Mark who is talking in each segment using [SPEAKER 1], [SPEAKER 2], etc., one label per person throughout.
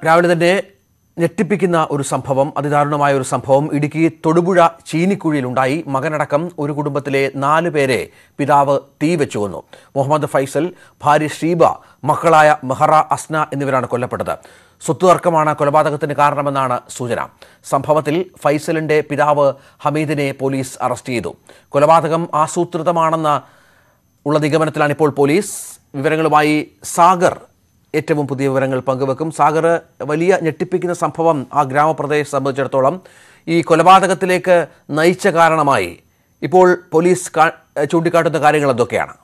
[SPEAKER 1] രാവിലെ തന്നെ ഞെട്ടിപ്പിക്കുന്ന ഒരു സംഭവം അതിദാരുണമായ ഒരു സംഭവം ഇടുക്കി തൊടുപുഴ ചീനിക്കുഴിയിലുണ്ടായി മകനടക്കം ഒരു കുടുംബത്തിലെ നാല് പേരെ പിതാവ് തീ വെച്ചു കൊന്നു മുഹമ്മദ് ഫൈസൽ ഭാര്യ ഷീബ മക്കളായ മെഹറ അസ്ന എന്നിവരാണ് കൊല്ലപ്പെട്ടത് സ്വത്ത് തർക്കമാണ് കൊലപാതകത്തിന് കാരണമെന്നാണ് സൂചന സംഭവത്തിൽ ഫൈസലിന്റെ പിതാവ് ഹമീദിനെ പോലീസ് അറസ്റ്റ് ചെയ്തു കൊലപാതകം ആസൂത്രിതമാണെന്ന ഉള്ള നിഗമനത്തിലാണ് ഇപ്പോൾ പോലീസ് വിവരങ്ങളുമായി സാഗർ ഏറ്റവും പുതിയ വിവരങ്ങൾ പങ്കുവെക്കും സാഗർ വലിയ ഞെട്ടിപ്പിക്കുന്ന സംഭവം ആ ഗ്രാമപ്രദേശത്തെ സംബന്ധിച്ചിടത്തോളം ഈ കൊലപാതകത്തിലേക്ക് നയിച്ച കാരണമായി ഇപ്പോൾ പോലീസ് കാ- ചൂണ്ടിക്കാട്ടുന്ന കാര്യങ്ങൾ എന്തൊക്കെയാണ്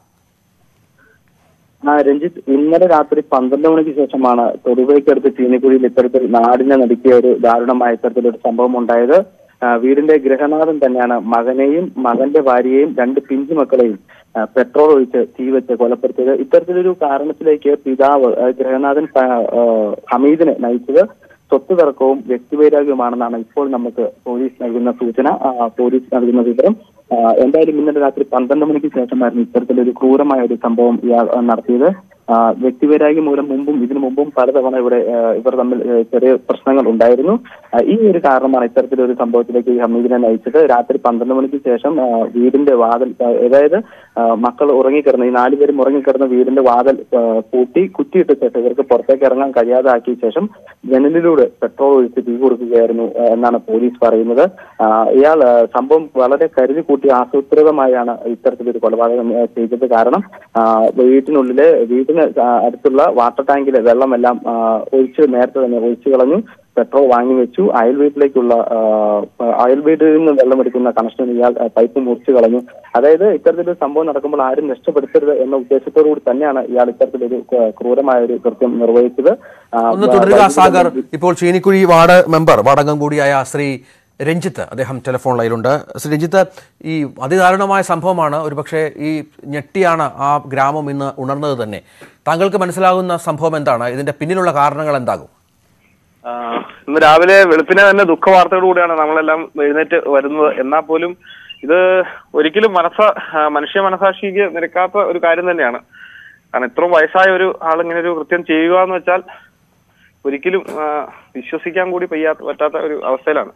[SPEAKER 2] ആ രഞ്ജിത്ത് ഇന്നലെ രാത്രി പന്ത്രണ്ട് മണിക്ക് ശേഷമാണ് തൊടുപുഴയ്ക്കടുത്ത് ചീനിക്കുഴിയിൽ ഇത്തരത്തിൽ നാടിനെ നടുക്കിയ ഒരു ദാരുണമായ ഇത്തരത്തിലൊരു സംഭവം ഉണ്ടായത് ആ, വീടിന്റെ ഗൃഹനാഥൻ തന്നെയാണ് മകനെയും മകന്റെ ഭാര്യയെയും രണ്ട് പിഞ്ചു മക്കളെയും ആ, പെട്രോൾ ഒഴിച്ച് തീ വെച്ച് കൊലപ്പെടുത്തിയത് ഇത്തരത്തിലൊരു കാരണത്തിലേക്ക് പിതാവ് ആ, ഗൃഹനാഥൻ പ- ആ, ഹമീദിനെ നയിച്ചത് സ്വത്ത് തർക്കവും വ്യക്തിവൈരാഗ്യവുമാണെന്നാണ് ഇപ്പോൾ നമുക്ക് പോലീസ് നൽകുന്ന സൂചന ആ, പോലീസ് നൽകുന്ന വിവരം ആ, എന്തായാലും ഇന്നലെ രാത്രി പന്ത്രണ്ട് മണിക്ക് ശേഷമായിരുന്നു ഇത്തരത്തിലൊരു ക്രൂരമായ ഒരു സംഭവം ഇയാൾ ആ, നടത്തിയത് ആ, വ്യക്തിവൈരാഗ്യം മൂലം മുമ്പും ഇതിനു മുമ്പും പലതവണ ഇവിടെ ആ, ഇവർ തമ്മിൽ ആ, ചെറിയ പ്രശ്നങ്ങൾ ഉണ്ടായിരുന്നു ആ, ഈ ഒരു കാരണമാണ് ഇത്തരത്തിലൊരു സംഭവത്തിലേക്ക് ഈ ഹമീദിനെ നയിച്ചത് രാത്രി പന്ത്രണ്ട് മണിക്ക് ശേഷം ആ, വീടിന്റെ വാതിൽ ആ, അതായത് ആ, മക്കൾ ഉറങ്ങിക്കിടന്ന ഈ നാലുപേരും ഉറങ്ങിക്കിടന്ന വീടിന്റെ വാതിൽ ആ, പൂട്ടി കുറ്റിയിട്ട ശേഷം ഇവർക്ക് പുറത്തേക്ക് ഇറങ്ങാൻ കഴിയാതെ ആക്കിയ ശേഷം ജനലിലൂടെ പെട്രോൾ ഒഴിച്ച് തീ കൊടുക്കുകയായിരുന്നു ആ, എന്നാണ് പോലീസ് പറയുന്നത് ആ, ഇയാൾ ആ, സംഭവം വളരെ കരുതി കൂട്ടി ആസൂത്രിതമായാണ് ഇത്തരത്തിലൊരു കൊലപാതകം ആ, ചെയ്തത് കാരണം ആ, വീട്ടിനുള്ളിലെ വീടിന് ആ, അടുത്തുള്ള വാട്ടർ ടാങ്കിലെ വെള്ളമെല്ലാം ആ, ഒഴിച്ച് നേരത്തെ തന്നെ ഒഴിച്ചു കളഞ്ഞു പെട്രോൾ വാങ്ങി വെച്ചു അയൽ വീട്ടിലേക്കുള്ള ആ, അയൽ വീട്ടിൽ നിന്ന് വെള്ളം എടുക്കുന്ന കണക്ഷൻ ഇയാൾ ആ, പൈപ്പ് മുറിച്ചു കളഞ്ഞു അതായത് ഇത്തരത്തിലൊരു സംഭവം നടക്കുമ്പോൾ ആരും നഷ്ടപ്പെടുത്തരുത് എന്ന ഉദ്ദേശത്തോടു കൂടി തന്നെയാണ് ഇയാൾ ഇത്തരത്തിലൊരു ആ, ക്രൂരമായ ഒരു കൃത്യം നിർവഹിച്ചത് ആ,
[SPEAKER 1] ഒന്ന് തുടരുക
[SPEAKER 2] വൈദ്യുതി
[SPEAKER 1] സാഗർ ഇപ്പോൾ ചീനിക്കുഴി വാർഡ് മെമ്പർ വാർഡംഗം കൂടിയായ ശ്രീ രഞ്ജിത്ത് അദ്ദേഹം ടെലിഫോൺ ലൈനിലുണ്ട് ശ്രീ രഞ്ജിത്ത് ഈ അതിദാരുണമായ സംഭവമാണ് ഒരുപക്ഷെ ഈ ഞെട്ടിയാണ് ആ ഗ്രാമം ഇന്ന് ഉണർന്നത് തന്നെ താങ്കൾക്ക് മനസ്സിലാകുന്ന സംഭവം എന്താണ് ഇതിന്റെ പിന്നിലുള്ള കാരണങ്ങൾ എന്താകും
[SPEAKER 3] ആ, ഇന്ന് രാവിലെ വെളുപ്പിനെ തന്നെ ദുഃഖവാർത്തയോടുകൂടിയാണ് നമ്മളെല്ലാം എഴുന്നേറ്റ് വരുന്നത് എന്നാൽ പോലും ഇത് ഒരിക്കലും മനസ്സ ആ, മനുഷ്യ മനസാക്ഷിക്ക് നിരക്കാത്ത ഒരു കാര്യം തന്നെയാണ് കാരണം ഇത്രയും വയസ്സായ ഒരു ആൾ ഇങ്ങനെ ഒരു കൃത്യം ചെയ്യുക എന്ന് വെച്ചാൽ ഒരിക്കലും ആ, വിശ്വസിക്കാൻ കൂടി പയ്യാത്ത പറ്റാത്ത ഒരു അവസ്ഥയിലാണ്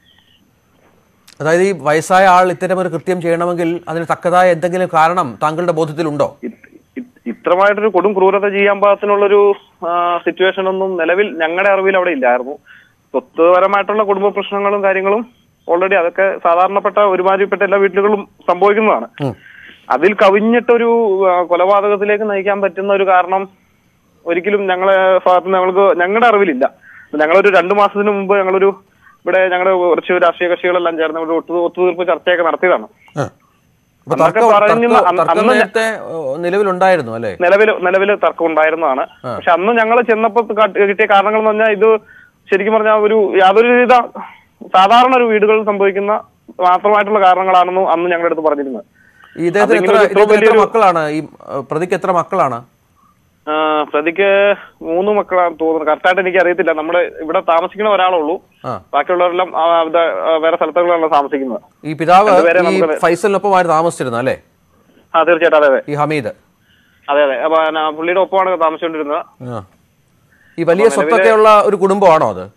[SPEAKER 1] അതായത് ഈ വയസ്സായ ആൾ ഇത്തരം ഒരു കൃത്യം ചെയ്യണമെങ്കിൽ അതിന് തക്കതായ എന്തെങ്കിലും കാരണം താങ്കളുടെ ബോധത്തിലുണ്ടോ
[SPEAKER 3] ഇത്- ഇത് ഇത്രമായിട്ടൊരു കൊടും ക്രൂരത ചെയ്യാൻ പാകത്തിനുള്ളൊരു സിറ്റുവേഷൻ ഒന്നും നിലവിൽ ഞങ്ങളുടെ അറിവിൽ അവിടെ ഇല്ലായിരുന്നു സ്വത്തുപരമായിട്ടുള്ള കുടുംബ പ്രശ്നങ്ങളും കാര്യങ്ങളും ഓൾറെഡി അതൊക്കെ സാധാരണപ്പെട്ട ഒരുമാതിരിപ്പെട്ട എല്ലാ വീട്ടിലുകളും സംഭവിക്കുന്നതാണ് അതിൽ കവിഞ്ഞിട്ടൊരു ആ, കൊലപാതകത്തിലേക്ക് നയിക്കാൻ പറ്റുന്ന ഒരു കാരണം ഒരിക്കലും ഞങ്ങളെ ഭാഗത്ത് ഞങ്ങൾക്ക് ഞങ്ങളുടെ അറിവിലില്ല ഞങ്ങളൊരു രണ്ടു മാസത്തിന് മുമ്പ് ഞങ്ങളൊരു ഇവിടെ ഞങ്ങളുടെ കുറച്ച് രാഷ്ട്രീയ കക്ഷികളെല്ലാം ചേർന്ന് ഒരു ഒത്തു ഒത്തുതീർപ്പ് ചർച്ചയൊക്കെ നടത്തിയതാണ്
[SPEAKER 1] അപ്പൊ
[SPEAKER 3] അന്നൊക്കെ
[SPEAKER 1] തർക്കം
[SPEAKER 3] പറയുന്ന-
[SPEAKER 1] തർക്കം-
[SPEAKER 3] അന്ന്
[SPEAKER 1] തർക്കം
[SPEAKER 3] അന്ന്
[SPEAKER 1] നേരത്തെ ഏഹ്, നിലവിലുണ്ടായിരുന്നു അല്ലേ
[SPEAKER 3] നിലവിൽ നിലവിൽ തർക്കം ഉണ്ടായിരുന്നതാണ് പക്ഷെ അന്ന് ഞങ്ങൾ ചെന്നപ്പോൾ കാട്ടി- കിട്ടിയ കാരണങ്ങൾ എന്ന് പറഞ്ഞാൽ ഇത് ശരിക്കും പറഞ്ഞാൽ ഒരു യാതൊരു വിധ സാധാരണ ഒരു വീടുകളിൽ സംഭവിക്കുന്ന മാത്രമായിട്ടുള്ള കാരണങ്ങളാണെന്ന് അന്ന് ഞങ്ങളുടെ അടുത്ത് പറഞ്ഞിരുന്നത്
[SPEAKER 1] ഈ ഇദ്ദേഹത്തിന്
[SPEAKER 3] അതിങ്ങനെ
[SPEAKER 1] എത്ര
[SPEAKER 3] ഒരു ഇത്ര
[SPEAKER 1] ഇദ്ദേഹത്തിന് എത്ര
[SPEAKER 3] വലിയൊരു-
[SPEAKER 1] മക്കളാണ് ഈ ഏഹ്, പ്രതിക്ക് എത്ര മക്കളാണ്
[SPEAKER 3] ആ, പ്രതിക്ക് മൂന്ന് മക്കളാണെന്ന് തോന്നുന്നു കറക്റ്റായിട്ട് എനിക്ക് അറിയത്തില്ല നമ്മുടെ ഇവിടെ താമസിക്കുന്ന ഒരാളേ ഉള്ളൂ
[SPEAKER 1] ആ.
[SPEAKER 3] ബാക്കിയുള്ളവരെല്ലാം ആ, ഇത്, ആ, വേറെ സ്ഥലത്തുകളാണ് താമസിക്കുന്നത്
[SPEAKER 1] ഈ പിതാവ്
[SPEAKER 3] രണ്ടുപേരെ
[SPEAKER 1] ഈ
[SPEAKER 3] നമുക്ക്
[SPEAKER 1] ഫൈസലിനൊപ്പമായിരുന്നു താമസിച്ചിരുന്നത് അല്ലേ
[SPEAKER 3] ആ തീർച്ചയായിട്ടും അതെ അതെ
[SPEAKER 1] ഈ ഹമീദ്
[SPEAKER 3] അതെ അതെ അപ്പൊ ആ, പുള്ളിയുടെ ഒപ്പമാണ് താമസിച്ചുകൊണ്ടിരുന്നത്
[SPEAKER 1] ആ. ഈ വലിയ സ്വത്തൊക്കെ ഉള്ള ഒരു കുടുംബമാണോ അത്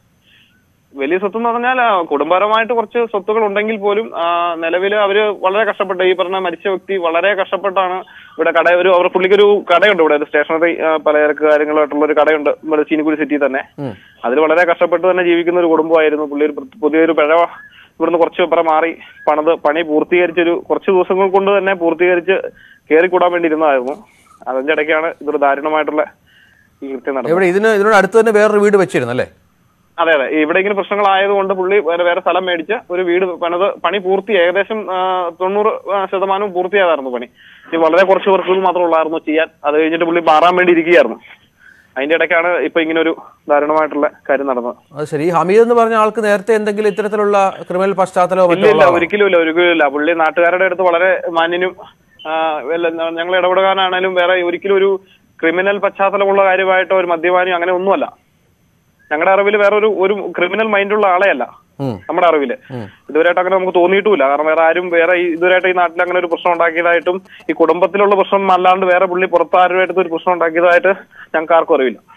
[SPEAKER 3] വലിയ സ്വത്ത് എന്ന് പറഞ്ഞാൽ ആ, കുടുംബപരമായിട്ട് കുറച്ച് സ്വത്തുകൾ ഉണ്ടെങ്കിൽ പോലും നിലവിൽ അവര് വളരെ കഷ്ടപ്പെട്ട് ഈ പറഞ്ഞ മരിച്ച വ്യക്തി വളരെ കഷ്ടപ്പെട്ടാണ് ഇവിടെ കട ഒരു അവർ പുള്ളിക്കൊരു കടയുണ്ട് ഇവിടെ ഒരു സ്റ്റേഷനറി ആ, പലചരക്ക് കാര്യങ്ങളായിട്ടുള്ള ഒരു കടയുണ്ട് ഇവിടെ ചീനിക്കുടി സിറ്റി തന്നെ
[SPEAKER 1] ഉം.
[SPEAKER 3] അതിൽ വളരെ കഷ്ടപ്പെട്ട് തന്നെ ജീവിക്കുന്ന ഒരു കുടുംബമായിരുന്നു പുള്ളി ഒരു പ്ര- പുതിയൊരു പിഴ ഇവിടുന്ന് കുറച്ച് ഇപ്പുറം മാറി പണിത് പണി പൂർത്തീകരിച്ചൊരു കുറച്ച് ദിവസങ്ങൾ കൊണ്ട് തന്നെ പൂർത്തീകരിച്ച് കയറിക്കൂടാൻ വേണ്ടി ഇരുന്നതായിരുന്നു അതിന്റെ ഇടയ്ക്കാണ് ഇതൊരു ദാരുണമായിട്ടുള്ള ഈ കൃത്യം നടന്നത്
[SPEAKER 1] എവിടെ ഇതിന് ഇതിനോട് അടുത്ത് തന്നെ വേറൊരു വീട് വെച്ചിരുന്നു അല്ലേ
[SPEAKER 3] അതെ അതെ ഇവിടെ ഇങ്ങനെ പ്രശ്നങ്ങളായതുകൊണ്ട് പുള്ളി വേറെ വേറെ സ്ഥലം മേടിച്ച് ഒരു വീട് പണിത് പണി പൂർത്തി ഏകദേശം ആ, തൊണ്ണൂറ് ആ, ശതമാനവും പൂർത്തിയായിരുന്നു പണി ഇനി വളരെ കുറച്ച് വർക്കുകൾ മാത്രമേ ഉള്ളായിരുന്നു ചെയ്യാൻ അത് കഴിഞ്ഞിട്ട് പുള്ളി മാറാൻ വേണ്ടി ഇരിക്കുകയായിരുന്നു അതിന്റെ ഇടയ്ക്കാണ് ഇപ്പൊ ഇങ്ങനെ ഒരു ദാരുണമായിട്ടുള്ള കാര്യം നടന്നത്
[SPEAKER 1] അത് ശരി ഈ ഹമീദ് എന്ന് പറഞ്ഞ ആൾക്ക് നേരത്തെ എന്തെങ്കിലും ഇത്തരത്തിലുള്ള ക്രിമിനൽ പശ്ചാത്തലമോ
[SPEAKER 3] ഇല്ല
[SPEAKER 1] മറ്റോ
[SPEAKER 3] ഇല്ല
[SPEAKER 1] ഉള്ളതാണോ?
[SPEAKER 3] ഒരിക്കലും ഇല്ല ഒരിക്കലും ഇല്ല പുള്ളി നാട്ടുകാരുടെ അടുത്ത് വളരെ മാന്യനും ആ, വല്ല- ഞങ്ങൾ ഇടപെടാനാണേലും വേറെ ഒരിക്കലും ഒരു ക്രിമിനൽ പശ്ചാത്തലമുള്ള കാര്യമായിട്ടോ ഒരു മദ്യപാനി അങ്ങനെ ഒന്നുമല്ല ഞങ്ങളുടെ അറിവിൽ വേറെ ഒരു ഒരു ക്രിമിനൽ മൈൻഡുള്ള ആളെയല്ല
[SPEAKER 1] ഉം.
[SPEAKER 3] നമ്മുടെ അറിവില് ഇതുവരെയായിട്ട് അങ്ങനെ നമുക്ക് തോന്നിയിട്ടുമില്ല കാരണം വേറെ ആരും വേറെ ഈ- ഇതുവരെയായിട്ട് ഈ നാട്ടിൽ അങ്ങനെ ഒരു പ്രശ്നം ഉണ്ടാക്കിയതായിട്ടും ഈ കുടുംബത്തിലുള്ള പ്രശ്നം അല്ലാണ്ട് വേറെ പുള്ളി പുറത്താരുമായിട്ട് ഒരു പ്രശ്നം ഉണ്ടാക്കിയതായിട്ട് ഞങ്ങൾക്ക് ആർക്കും അറിവില്ല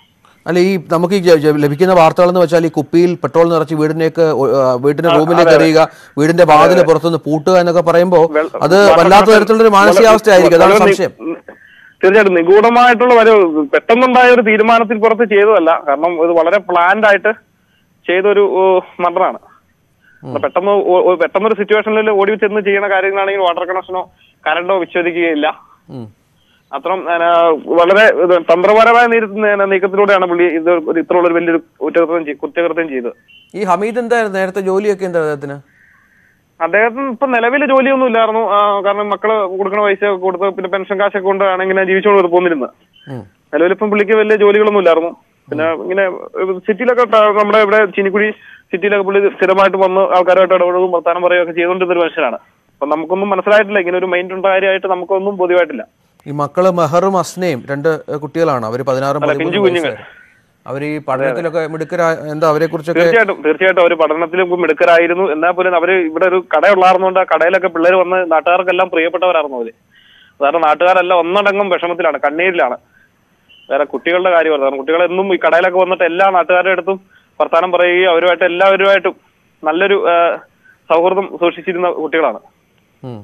[SPEAKER 1] അല്ല ഈ നമുക്ക് ഈ ജ- ജ- ലഭിക്കുന്ന വാർത്തകൾ എന്ന് വെച്ചാൽ ഈ കുപ്പിയിൽ പെട്രോൾ നിറച്ച് വീടിനേക്ക് ഒ- ആ, വീടിന്റെ റൂമിലേക്ക് എറിയുക വീടിന്റെ വാതിൽ പുറത്തുനിന്ന് പൂട്ടുക എന്നൊക്കെ പറയുമ്പോൾ അത് വല്ലാത്ത തരത്തിലുള്ള ഒരു മാനസികാവസ്ഥയായിരിക്കും അതാണ്
[SPEAKER 3] വളരെ നി-
[SPEAKER 1] സംശയം
[SPEAKER 3] തീർച്ചയായിട്ടും നിഗൂഢമായിട്ടുള്ള ഒരു പെട്ടെന്നുണ്ടായ ഒരു തീരുമാനത്തിൽ പുറത്ത് ചെയ്തതല്ല കാരണം ഇത് വളരെ പ്ലാൻഡ് ആയിട്ട് ചെയ്തൊരു മർഡറാണ് പെട്ടെന്ന് ഒ- ഒ- പെട്ടെന്നൊരു സിറ്റുവേഷനിൽ ഓടി ചെന്ന് ചെയ്യുന്ന കാര്യങ്ങളാണെങ്കിൽ വാട്ടർ കണക്ഷനോ കറണ്ടോ വിച്ഛേദിക്കുകയില്ല
[SPEAKER 1] ഉം.
[SPEAKER 3] അത്രം ആ, വളരെ ഇത് തന്ത്രപരമായ നീ- നീക്കത്തിലൂടെയാണ് പുള്ളി ഇത് ഒരു ഇത്രയുള്ള ഒരു വലിയൊരു കുറ്റകൃത്യം ചെയ്- കുറ്റകൃത്യം ചെയ്തത്
[SPEAKER 1] ഈ ഹമീദ് എന്തായിരുന്നു നേരത്തെ ജോലിയൊക്കെ എന്താ അദ്ദേഹത്തിന്
[SPEAKER 3] അദ്ദേഹത്തിന് ഇപ്പൊ നിലവിൽ ജോലിയൊന്നും ഇല്ലായിരുന്നു ആ, കാരണം മക്കള് കൊടുക്കുന്ന പൈസ ഒക്കെ കൊടുത്ത് പിന്നെ പെൻഷൻ കാശൊക്കെ കൊണ്ടാണ് ഇങ്ങനെ ജീവിച്ചോണ്ട് പോന്നിരുന്നത്
[SPEAKER 1] ഉം.
[SPEAKER 3] നിലവിലിപ്പം പുള്ളിക്ക് വലിയ ജോലികളൊന്നും ഇല്ലായിരുന്നു പിന്നെ ഇങ്ങനെ സിറ്റിയിലൊക്കെ ത- നമ്മുടെ ഇവിടെ ചിനിക്കുഴി സിറ്റിയിലൊക്കെ പുള്ളി സ്ഥിരമായിട്ട് വന്ന് ആൾക്കാരുമായിട്ട് ഇടപെടുകയും വർത്താനം പറയുകയൊക്കെ ചെയ്തുകൊണ്ടിരുന്ന ഒരു മനുഷ്യനാണ് അപ്പൊ നമുക്കൊന്നും മനസ്സിലായിട്ടില്ല ഇങ്ങനെ ഒരു മൈൻഡ് ഉണ്ടായിട്ട് നമുക്കൊന്നും ബോധ്യമായിട്ടില്ല
[SPEAKER 1] ഈ മക്കള് മെഹറും അസ്നയും രണ്ട് ഏഹ്, കുട്ടികളാണ് അവര് പതിനാറും
[SPEAKER 3] പിഞ്ചു
[SPEAKER 1] പതിമൂന്നും
[SPEAKER 3] കുഞ്ഞുങ്ങൾ.
[SPEAKER 1] വയസ്സുകാര്. അവര് ഈ പഠനത്തിലൊക്കെ മിടുക്കരാ എന്താ അവരെ കുറിച്ചൊക്കെ
[SPEAKER 3] തീർച്ചയായിട്ടും തീർച്ചയായിട്ടും അവർ പഠനത്തിലും മിടുക്കരായിരുന്നു എന്നാൽ പോലും അവര് ഇവിടെ ഒരു കടയുള്ളായിരുന്നുകൊണ്ട് ആ കടയിലൊക്കെ പിള്ളേർ വന്ന് നാട്ടുകാർക്കെല്ലാം പ്രിയപ്പെട്ടവരായിരുന്നു അവര് കാരണം നാട്ടുകാരെല്ലാം ഒന്നടങ്കം വിഷമത്തിലാണ് കണ്ണീരിലാണ് വേറെ കുട്ടികളുടെ കാര്യം കാരണം കുട്ടികളെന്നും ഈ കടയിലൊക്കെ വന്നിട്ട് എല്ലാ നാട്ടുകാരുടെ അടുത്തും വർത്താനം പറയുകയും അവരുമായിട്ട് എല്ലാവരുമായിട്ടും നല്ലൊരു ആ, സൗഹൃദം സൂക്ഷിച്ചിരുന്ന കുട്ടികളാണ്
[SPEAKER 1] ഉം.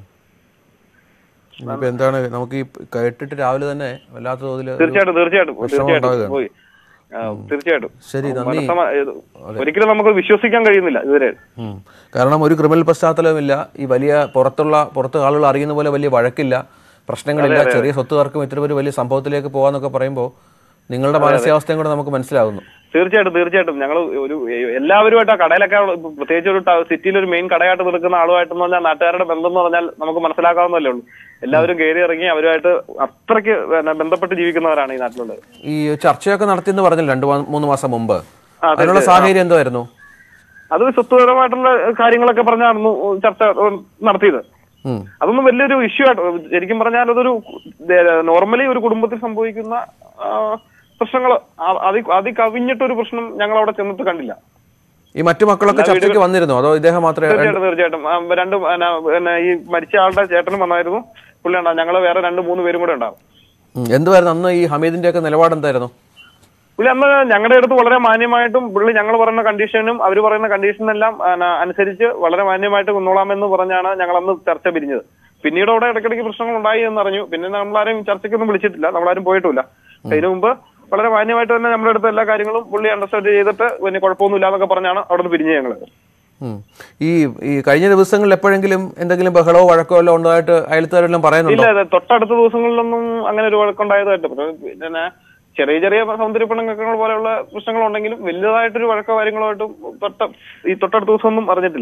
[SPEAKER 1] ഇനിയിപ്പോ എന്താണ് നമുക്ക് ഈ കേട്ടിട്ട് രാവിലെ തന്നെ വല്ലാത്ത തോതിൽ ഒരു-
[SPEAKER 3] തീർച്ചയായിട്ടും തീർച്ചയായിട്ടും
[SPEAKER 1] വിഷമം
[SPEAKER 3] തീർച്ചയായിട്ടും
[SPEAKER 1] ഉണ്ടാവുകയാണ്.
[SPEAKER 3] പോയി ആ, തീർച്ചയായിട്ടും
[SPEAKER 1] ശരി നന്ദി
[SPEAKER 3] മനസ്സമ ഇത് ഒരിക്കലും നമുക്ക് വിശ്വസിക്കാൻ കഴിയുന്നില്ല ഇതുവരെ
[SPEAKER 1] ഉം. കാരണം ഒരു ക്രിമിനൽ പശ്ചാത്തലവുമില്ല ഈ വലിയ പുറത്തുള്ള പുറത്ത് ആളുകൾ അറിയുന്ന പോലെ വലിയ വഴക്കില്ല പ്രശ്നങ്ങളില്ല ചെറിയ സ്വത്ത് തർക്കം ഇത്ര ഒരു വലിയ സംഭവത്തിലേക്ക് പോകാന്നൊക്കെ പറയുമ്പോൾ നിങ്ങളുടെ മാനസികാവസ്ഥയും കൂടെ നമുക്ക് മനസ്സിലാകുന്നു
[SPEAKER 3] തീർച്ചയായിട്ടും തീർച്ചയായിട്ടും ഞങ്ങൾ ഒരു എല്ലാവരുമായിട്ട് ആ കടയിലൊക്കെ ഉള്ള- പ്രത്യേകിച്ച് ഒരു സിറ്റിയിൽ ഒരു മെയിൻ കടയായിട്ട് നിൽക്കുന്ന ആളുമായിട്ടെന്ന് പറഞ്ഞാൽ നാട്ടുകാരുടെ ബന്ധം എന്ന് പറഞ്ഞാൽ നമുക്ക് മനസ്സിലാക്കാവുന്നല്ലേ ഉള്ളൂ എല്ലാവരും കയറി ഇറങ്ങി അവരുമായിട്ട് അത്രയ്ക്ക് പിന്നെ ബന്ധപ്പെട്ട് ജീവിക്കുന്നവരാണ് ഈ നാട്ടിലുള്ളത്
[SPEAKER 1] ഈ ചർച്ചയൊക്കെ നടത്തിയെന്ന് പറഞ്ഞില്ല രണ്ട് മാ- മൂന്ന് മാസം മുമ്പ്
[SPEAKER 3] ആ,
[SPEAKER 1] അതിനുള്ള സാഹചര്യം എന്തായിരുന്നു
[SPEAKER 3] അത് സ്വത്തുപരമായിട്ടുള്ള കാര്യങ്ങളൊക്കെ പറഞ്ഞായിരുന്നു ചർച്ച ഉം, നടത്തിയത്
[SPEAKER 1] ഉം.
[SPEAKER 3] അതൊന്നും വലിയൊരു ഇഷ്യൂ ആയിട്ട് ശരിക്കും പറഞ്ഞാൽ അതൊരു നോർമലി ഒരു കുടുംബത്തിൽ സംഭവിക്കുന്ന പ്രശ്നങ്ങൾ അതി അതി കവിഞ്ഞിട്ടൊരു പ്രശ്നം ഞങ്ങൾ അവിടെ ചെന്നിട്ട് കണ്ടില്ല
[SPEAKER 1] ഈ മറ്റു മക്കളൊക്കെ ചർച്ചയ്ക്ക് വന്നിരുന്നു അതോ ഇദ്ദേഹം മാത്രമേ
[SPEAKER 3] തീർച്ചയായിട്ടും തീർച്ചയായിട്ടും ആ, രണ്ടും പിന്നെ, പിന്നെ ഈ മരിച്ച ആളുടെ ചേട്ടനും വന്നായിരുന്നു പുള്ളി ഉണ്ടാവും ഞങ്ങൾ വേറെ രണ്ട് മൂന്ന് പേരും കൂടെ ഉണ്ടാവും
[SPEAKER 1] ഉം. എന്തുവായിരുന്നു അന്ന് ഈ ഹമീദിന്റെ ഒക്കെ നിലപാട് എന്തായിരുന്നു
[SPEAKER 3] പുള്ളി അന്ന് ഞങ്ങളുടെ അടുത്ത് വളരെ മാന്യമായിട്ടും പുള്ളി ഞങ്ങൾ പറയുന്ന കണ്ടീഷനും അവർ പറയുന്ന കണ്ടീഷനെല്ലാം അനുസരിച്ച് വളരെ മാന്യമായിട്ട് കൊന്നോളാമെന്ന് പറഞ്ഞാണ് ഞങ്ങൾ അന്ന് ചർച്ച പിരിഞ്ഞത് പിന്നീട് അവിടെ ഇടയ്ക്കിടയ്ക്ക് പ്രശ്നങ്ങൾ ഉണ്ടായി എന്നറിഞ്ഞു പിന്നെ നമ്മളാരും ചർച്ചയ്ക്കൊന്നും വിളിച്ചിട്ടില്ല നമ്മളാരും പോയിട്ടില്ല അതിനു മുമ്പ് വളരെ മാന്യമായിട്ട് തന്നെ നമ്മുടെ അടുത്ത് എല്ലാ കാര്യങ്ങളും പുള്ളി അണ്ടർസ്റ്റാൻഡ് ചെയ്തിട്ട് പിന്നെ കുഴപ്പമൊന്നുമില്ല എന്നൊക്കെ പറഞ്ഞാണ് അവിടെ നിന്ന് പിരിഞ്ഞത് ഞങ്ങൾ
[SPEAKER 1] ഉം. ഈ ഈ കഴിഞ്ഞ ദിവസങ്ങളിൽ എപ്പോഴെങ്കിലും എന്തെങ്കിലും ബഹളമോ വഴക്കോ എല്ലാം ഉണ്ടായിട്ട് അയൽത്തുകാരെല്ലാം പറയുന്നുണ്ടോ
[SPEAKER 3] ഇല്ല അതെ തൊട്ടടുത്ത ദിവസങ്ങളിലൊന്നും അങ്ങനെ ഒരു വഴക്കുണ്ടായതായിട്ട് പിന്നെ ചെറിയ ചെറിയ സൗന്ദര്യ പിണക്കങ്ങൾ പോലെയുള്ള പ്രശ്നങ്ങളുണ്ടെങ്കിലും വലുതായിട്ടൊരു വഴക്കോ കാര്യങ്ങളായിട്ടും തൊട്ട ഈ തൊട്ടടുത്ത ദിവസമൊന്നും അറിഞ്ഞിട്ടില്ല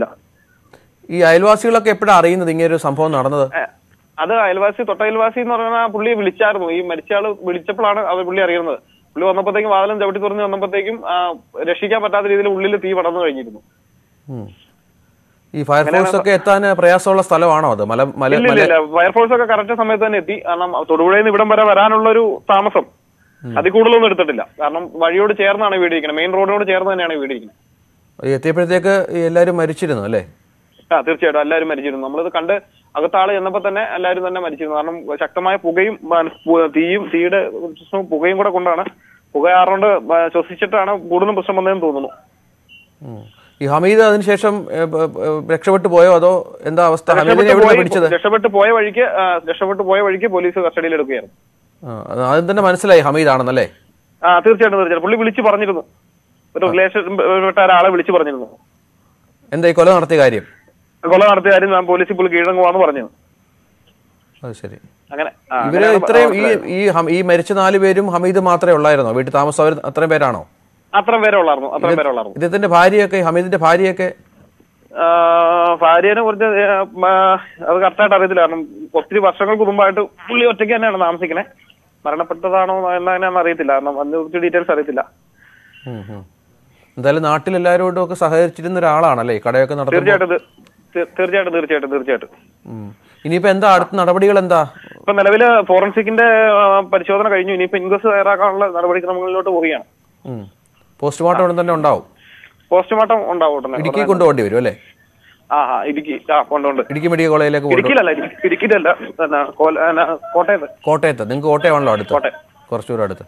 [SPEAKER 1] ഈ അയൽവാസികളൊക്കെ എപ്പോഴാണ് അറിയുന്നത് ഇങ്ങനെ ഒരു സംഭവം നടന്നത്
[SPEAKER 3] ഏ, അത് അയൽവാസി തൊട്ട അയൽവാസി എന്ന് പറഞ്ഞാൽ പുള്ളി വിളിച്ചായിരുന്നു ഈ മരിച്ച ആള് വിളിച്ചപ്പോഴാണ് അവർ പുള്ളി അറിയുന്നത് പുള്ളി വന്നപ്പോഴത്തേക്കും വാതിലും ചവിട്ടി തുറന്ന് വന്നപ്പോഴത്തേക്കും ആ, രക്ഷിക്കാൻ പറ്റാത്ത രീതിയിൽ ഉള്ളിൽ തീ പടർന്നു കഴിഞ്ഞിരുന്നു
[SPEAKER 1] ഉം. ഈ ഫയർഫോഴ്സ് ഒക്കെ എത്താൻ പ്രയാസമുള്ള സ്ഥലമാണോ അത് മല മല
[SPEAKER 3] ഇല്ല
[SPEAKER 1] മല
[SPEAKER 3] ഇല്ല ഇല്ല ഫയർഫോഴ്സ് ഒക്കെ കറക്റ്റ് സമയത്ത് തന്നെ എത്തി കാരണം തൊടുപുഴയിൽ നിന്ന് ഇവിടം വരെ വരാനുള്ള ഒരു താമസം അതിൽ കൂടുതലൊന്നും എടുത്തിട്ടില്ല കാരണം വഴിയോട് ചേർന്നാണ് വീട് ഇരിക്കുന്നത് മെയിൻ റോഡിനോട് ചേർന്ന് തന്നെയാണ് വീട് ഇരിക്കുന്നത്
[SPEAKER 1] എത്തിയപ്പോഴത്തേക്ക് ഈ എല്ലാവരും മരിച്ചിരുന്നു അല്ലേ
[SPEAKER 3] ആ തീർച്ചയായിട്ടും എല്ലാവരും മരിച്ചിരുന്നു നമ്മളിത് കണ്ട് അകത്താള് ചെന്നപ്പോ തന്നെ എല്ലാവരും തന്നെ മരിച്ചിരുന്നു കാരണം ശക്തമായ പുകയും ആ, പു- തീയും തീയുടെ പ്രശ്നവും പുകയും കൂടെ കൊണ്ടാണ് പുക ആറുകൊണ്ട് ആ, ശ്വസിച്ചിട്ടാണ് കൂടുതലും പ്രശ്നം വന്നതെന്ന് തോന്നുന്നു
[SPEAKER 1] ഉം. ഈ ഹമീദ് അതിനുശേഷം ഏ, ബ- ബ- രക്ഷപ്പെട്ടു പോയോ അതോ എന്താ അവസ്ഥ ഹമീദിനെ
[SPEAKER 3] രക്ഷപ്പെട്ട്
[SPEAKER 1] എവിടെ
[SPEAKER 3] പോയി-
[SPEAKER 1] പിടിച്ചത്
[SPEAKER 3] രക്ഷപ്പെട്ട് പോയ വഴിക്ക് ആ, രക്ഷപ്പെട്ട് പോയ വഴിക്ക് പോലീസ് കസ്റ്റഡിയിൽ എടുക്കുകയായിരുന്നു
[SPEAKER 1] ആ, അത് ആദ്യം തന്നെ മനസ്സിലായി ഹമീദ് ആണെന്നല്ലേ
[SPEAKER 3] ആ തീർച്ചയായിട്ടും തീർച്ചയായിട്ടും പുള്ളി വിളിച്ചു പറഞ്ഞിരുന്നു ഒരു റിലേഷൻ പെട്ട ഒരാളെ വിളിച്ചു പറഞ്ഞിരുന്നു
[SPEAKER 1] എന്താ ഈ കൊല നടത്തിയ കാര്യം
[SPEAKER 3] കൊല നടത്തിയ കാര്യം ഞാൻ പോലീസിൽ പുള്ളി കീഴടങ്ങുവാന്ന് പറഞ്ഞു
[SPEAKER 1] അത് ശരി
[SPEAKER 3] അങ്ങനെ ആ,
[SPEAKER 1] ഇവര്
[SPEAKER 3] അങ്ങനെയാണ്
[SPEAKER 1] ഇത്രയും ഈ
[SPEAKER 3] മനസ്സിലായത്.
[SPEAKER 1] ഈ ഹം- ഈ മരിച്ച നാല് പേരും ഹമീദ് മാത്രമേ ഉള്ളായിരുന്നോ വീട്ടിൽ താമസം അവർ അത്രയും പേരാണോ
[SPEAKER 3] അത്രയും പേരെ ഉള്ളായിരുന്നു അത്രയും പേരെ ഉള്ളായിരുന്നു
[SPEAKER 1] ഇദ്ദേഹത്തിന്റെ ഭാര്യയൊക്കെ ഹമീദിന്റെ ഭാര്യയൊക്കെ
[SPEAKER 3] ആ, ഭാര്യനെ കുറിച്ച് ഏ, ആ, അത് കറക്റ്റായിട്ട് അറിയത്തില്ല കാരണം ഒത്തിരി വർഷങ്ങൾക്ക് മുമ്പായിട്ട് പുള്ളി ഒറ്റയ്ക്ക് തന്നെയാണ് താമസിക്കണേ മരണപ്പെട്ടതാണോ എന്നതിനാന്ന് അറിയത്തില്ല കാരണം അതിനെ കുറിച്ച് ഡീറ്റെയിൽസ് അറിയത്തില്ല
[SPEAKER 1] ഉം, ഉം. എന്തായാലും നാട്ടിൽ എല്ലാവരോടും ഒക്കെ സഹകരിച്ചിരുന്ന ഒരാളാണല്ലേ ഈ കടയൊക്കെ നടത്തുമ്പോൾ
[SPEAKER 3] തീർച്ചയായിട്ടും ഇത് തീ- തീർച്ചയായിട്ടും തീർച്ചയായിട്ടും തീർച്ചയായിട്ടും
[SPEAKER 1] ഉം. ഇനിയിപ്പോ എന്താ അടുത്ത നടപടികൾ എന്താ
[SPEAKER 3] ഇപ്പൊ നിലവില് ഫോറൻസിക്കിന്റെ ആ, പരിശോധന കഴിഞ്ഞു ഇനിയിപ്പോ ഇൻക്വസ്റ്റ് തയ്യാറാക്കാനുള്ള നടപടിക്രമങ്ങളിലോട്ട് പോവുകയാണ്
[SPEAKER 1] ഉം. പോസ്റ്റ്മോർട്ടം ഉടൻ തന്നെ ഉണ്ടാവും
[SPEAKER 3] പോസ്റ്റ്മോർട്ടം ഉണ്ടാവും ഉടനെ
[SPEAKER 1] ഇടുക്കി കൊണ്ടുപോകേണ്ടി വരും അല്ലേ
[SPEAKER 3] ആ ആ ഇടുക്കി ആ കൊണ്ടുണ്ട്
[SPEAKER 1] ഇടുക്കി മെഡിക്കൽ കോളേജിലേക്ക് കൊണ്ടു
[SPEAKER 3] ഇടുക്കിയിലല്ല ഇടുക്കി- ഇടുക്കിയിലല്ല പിന്നെ കോല- പിന്നെ കോട്ടയത്ത്
[SPEAKER 1] കോട്ടയത്ത് നിങ്ങൾക്ക് കോട്ടയമാണല്ലോ അടുത്ത്
[SPEAKER 3] കോട്ടയം.
[SPEAKER 1] കുറച്ചുകൂടെ അടുത്ത്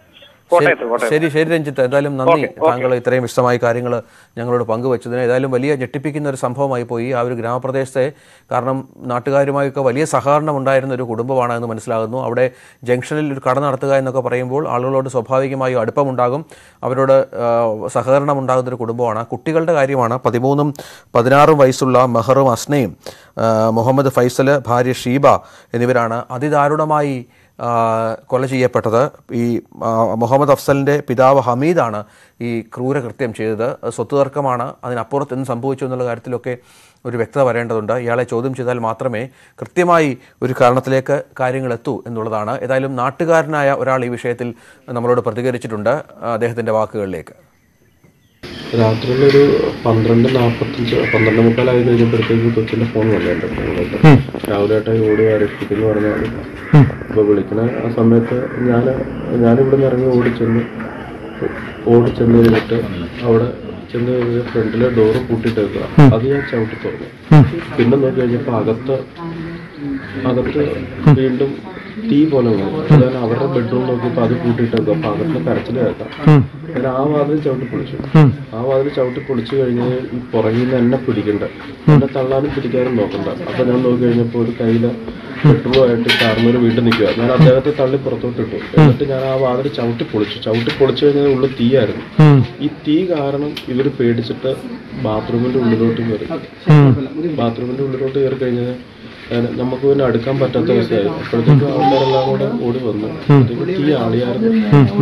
[SPEAKER 3] കോട്ടയത്ത് കോട്ടയത്ത്
[SPEAKER 1] ശരി ശരി രഞ്ജിത്ത് എന്തായാലും നന്ദി താങ്കൾ ഇത്രയും വിശദമായ കാര്യങ്ങൾ ഞങ്ങളോട് പങ്കുവച്ചതിന് ഏതായാലും വലിയ ഞെട്ടിപ്പിക്കുന്ന ഒരു സംഭവമായി പോയി ആ ഒരു ഗ്രാമപ്രദേശത്തെ കാരണം നാട്ടുകാരുമായൊക്കെ വലിയ സഹകരണം ഉണ്ടായിരുന്ന ഒരു കുടുംബമാണ് എന്ന് മനസ്സിലാകുന്നു അവിടെ ജംഗ്ഷനിൽ ഒരു കട നടത്തുക എന്നൊക്കെ പറയുമ്പോൾ ആളുകളോട് സ്വാഭാവികമായും അടുപ്പമുണ്ടാകും അവരോട് ആ, സഹകരണം ഉണ്ടാകുന്ന ഒരു കുടുംബമാണ് കുട്ടികളുടെ കാര്യമാണ് പതിമൂന്നും പതിനാറും വയസ്സുള്ള മെഹറും അസ്നയും ആ, മുഹമ്മദ് ഫൈസൽ ഭാര്യ ഷീബ എന്നിവരാണ് അതിദാരുണമായി ആ, കൊല ചെയ്യപ്പെട്ടത് ഈ ആ, മുഹമ്മദ് അഫ്സലിൻ്റെ പിതാവ് ഹമീദാണ് ഈ ക്രൂരകൃത്യം ചെയ്തത് അത് സ്വത്ത് തർക്കമാണ് അതിനപ്പുറത്ത് എന്ത് സംഭവിച്ചു എന്നുള്ള കാര്യത്തിലൊക്കെ ഒരു വ്യക്തത വരേണ്ടതുണ്ട് ഇയാളെ ചോദ്യം ചെയ്താൽ മാത്രമേ കൃത്യമായി ഒരു കാരണത്തിലേക്ക് കാര്യങ്ങൾ എത്തൂ എന്നുള്ളതാണ് ഏതായാലും നാട്ടുകാരനായ ഒരാൾ ഈ വിഷയത്തിൽ നമ്മളോട് പ്രതികരിച്ചിട്ടുണ്ട് അദ്ദേഹത്തിൻ്റെ വാക്കുകളിലേക്ക്
[SPEAKER 4] രാത്രിയിലൊരു പന്ത്രണ്ട് നാൽപ്പത്തഞ്ച് പന്ത്രണ്ട് മുക്കാലായി കഴിഞ്ഞപ്പോഴത്തേക്ക് കൊച്ചിന്റെ ഫോൺ വന്നു എൻ്റെ ഫോണിലോട്ട് രാവിലെ ഏട്ടായി ഓടി രക്ഷിക്കുന്നു പറഞ്ഞാൽ അപ്പോൾ വിളിക്കണ ആ സമയത്ത് ഞാൻ ഞാനിവിടെ നിന്ന് ഇറങ്ങി ഓടിച്ചെന്ന് ഓടിച്ചെന്ന് കഴിഞ്ഞിട്ട് അവിടെ ചെന്ന് കഴിഞ്ഞ് ഫ്രണ്ടിലെ ഡോറ് പൂട്ടിയിട്ടേക്കുക അത് ഞാൻ ചവിട്ടി തുറന്നു പിന്നെ നോക്കി കഴിഞ്ഞപ്പോൾ അകത്ത് അകത്ത് വീണ്ടും തീ പോലെ വന്നു ഞാൻ അവരുടെ ബെഡ്റൂം നോക്കിയപ്പോൾ അത് പൂട്ടിയിട്ടേക്കുക അപ്പോൾ അകത്ത് കരച്ചിൽ കേൾക്കാം ഞാൻ ആ വാതിൽ ചവിട്ടി പൊളിച്ചു ആ വാതിൽ ചവിട്ടി പൊളിച്ചു കഴിഞ്ഞ് ഈ പുറകിൽ നിന്ന് എന്നെ പിടിക്കണ്ട എന്നെ തള്ളാനും പിടിക്കാനും നോക്കണ്ട അപ്പൊ ഞാൻ നോക്കി കഴിഞ്ഞപ്പോൾ ഒരു കയ്യില് പെട്രോളുമായിട്ട് കാർന്നൂര് വീണ്ടും നിൽക്കുക ഞാൻ അദ്ദേഹത്തെ തള്ളി പുറത്തോട്ട് ഇട്ടു എന്നിട്ട് ഞാൻ ആ വാതിൽ ചവിട്ടി പൊളിച്ചു ചവിട്ടി പൊളിച്ചു കഴിഞ്ഞാൽ ഉള്ളിൽ തീയായിരുന്നു ഈ തീ കാരണം ഇവര് പേടിച്ചിട്ട് ബാത്റൂമിന്റെ ഉള്ളിലോട്ട് കയറി ബാത്റൂമിന്റെ ഉള്ളിലോട്ട് കയറി കഴിഞ്ഞാൽ ഏഹ് നമുക്ക് പിന്നെ അടുക്കാൻ പറ്റാത്ത അവസ്ഥയായി അപ്പോഴത്തേക്കും ആൾക്കാരെല്ലാം കൂടെ ഓടി വന്നു അപ്പോഴത്തേക്കും തീ ആളിയായിരുന്നു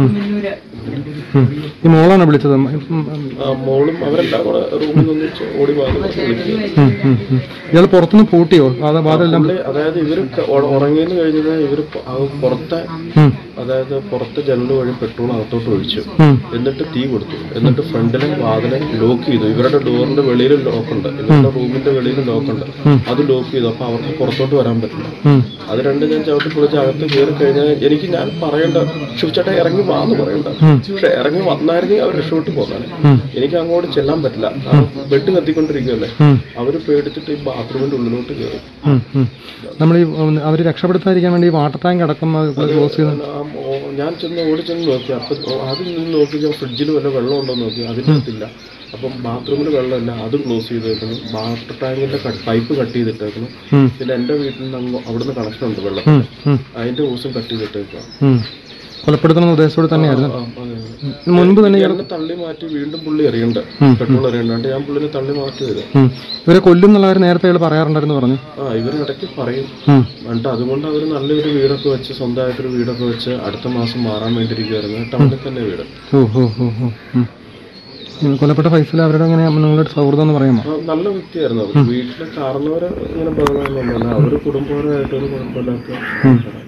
[SPEAKER 5] ഈ മോളാണ് വിളിച്ചത് ഉം, ഉം, ഉം,
[SPEAKER 4] ആ മോളും അവരെല്ലാം കൂടെ റൂമിൽ നിന്ന് ഓടി വന്നു വിളിക്കുക
[SPEAKER 5] ഉം, ഉം. ഇയാൾ പുറത്തുനിന്ന് പൂട്ടിയോ അത് വാതെല്ലാം
[SPEAKER 4] പുള്ളി അതായത് ഇവര് ക- ഉ- ഉറങ്ങിയെന്ന് കഴിഞ്ഞത് ഇവര് പ- ആ പുറത്തെ അതായത് പുറത്തെ ജനൽ വഴി പെട്രോൾ അകത്തോട്ട് ഒഴിച്ചു എന്നിട്ട് തീ കൊടുത്തു എന്നിട്ട് ഫ്രണ്ടിലെ വാതിലെ ലോക്ക് ചെയ്തു ഇവരുടെ ഡോറിന്റെ വെളിയിൽ ലോക്കുണ്ട് ഇവരുടെ റൂമിന്റെ വെളിയിൽ ലോക്കുണ്ട് അത് ലോക്ക് ചെയ്തു അപ്പൊ അവർക്ക് പുറത്തോട്ട് വരാൻ പറ്റില്ല അത് രണ്ടും ഞാൻ ചവിട്ടി പൊളിച്ച് അകത്ത് കയറി കഴിഞ്ഞാൽ എനിക്ക് ഞാൻ പറയണ്ട ശിവചേട്ടാ ഇറങ്ങി വാ എന്ന് പറയണ്ട പക്ഷെ ഇറങ്ങി വന്നായിരുന്നെങ്കിൽ അവർ രക്ഷപ്പെട്ട് പോകാൻ എനിക്ക് അങ്ങോട്ട് ചെല്ലാൻ പറ്റില്ല ബെഡ് കത്തിക്കൊണ്ടിരിക്കുകയല്ലേ അവര് പേടിച്ചിട്ട് ഈ ബാത്റൂമിന്റെ ഉള്ളിലോട്ട് കയറി
[SPEAKER 5] നമ്മൾ ഈ അവർ രക്ഷപ്പെടുത്താതിരിക്കാൻ വേണ്ടി ഈ വാട്ടർ ടാങ്ക് അടക്കം ക്ലോസ് ചെയ്ത്
[SPEAKER 4] ആ മോ- ഞാൻ ചെന്ന് ഓടി ചെന്ന് നോക്കി അപ്പൊ ആദ്യം നിന്ന് നോക്കി ഞാൻ ഫ്രിഡ്ജിൽ വല്ല വെള്ളം ഉണ്ടോ എന്ന് നോക്കി അതിനകത്തില്ല അപ്പം ബാത്റൂമിൽ വെള്ളമില്ല അത് ക്ലോസ് ചെയ്തേക്കുന്നു വാട്ടർ ടാങ്കിന്റെ പൈപ്പ് കട്ട് ചെയ്തിട്ടേക്കുന്നു പിന്നെ എന്റെ വീട്ടിൽ നിന്ന് അങ്ങ് അവിടുന്ന് കണക്ഷൻ ഉണ്ട് വെള്ളത്തിന് അതിന്റെ ഓസും കട്ട് ചെയ്തിട്ടേക്കുക
[SPEAKER 5] ഉം. കൊലപ്പെടുത്തണമെന്ന ഉദ്ദേശത്തോടെ തന്നെയായിരുന്നു മുൻപ് തന്നെ ഇയാൾ
[SPEAKER 4] എന്നെ തള്ളി മാറ്റി വീണ്ടും പുള്ളി എറിയണ്ട പെട്രോൾ എറിയണ്ടാണ്ട് ഞാൻ പുള്ളിനെ തള്ളി മാറ്റിയത്
[SPEAKER 5] ഉം. ഇവരെ കൊല്ലും എന്നുള്ള കാര്യം നേരത്തെ ഇയാൾ പറയാറുണ്ടായിരുന്നു പറഞ്ഞു
[SPEAKER 4] ആ ഇവർ ഇടയ്ക്ക് പറയും എന്നിട്ട് അതുകൊണ്ട് അവർ നല്ലൊരു വീടൊക്കെ വെച്ച് സ്വന്തമായിട്ടൊരു വീടൊക്കെ വെച്ച് അടുത്ത മാസം മാറാൻ വേണ്ടിയിരിക്കുവായിരുന്നു ടൗണിൽ തന്നെ വീട്
[SPEAKER 5] ഓ ഓ ഓ ഓ ഉം. ഉം, കൊല്ലപ്പെട്ട ഫൈസൽ അവരുടെ അങ്ങനെ നിങ്ങളുടെ സൗഹൃദം എന്ന് പറയാമോ
[SPEAKER 4] ആ, നല്ല വ്യക്തിയായിരുന്നു അവർ വീട്ടിലെ കാരണവരെ ഇങ്ങനെ ബഹളമൊന്നുമല്ല അവര് കുടുംബപരമായിട്ടൊരു കുഴപ്പമില്ലാത്ത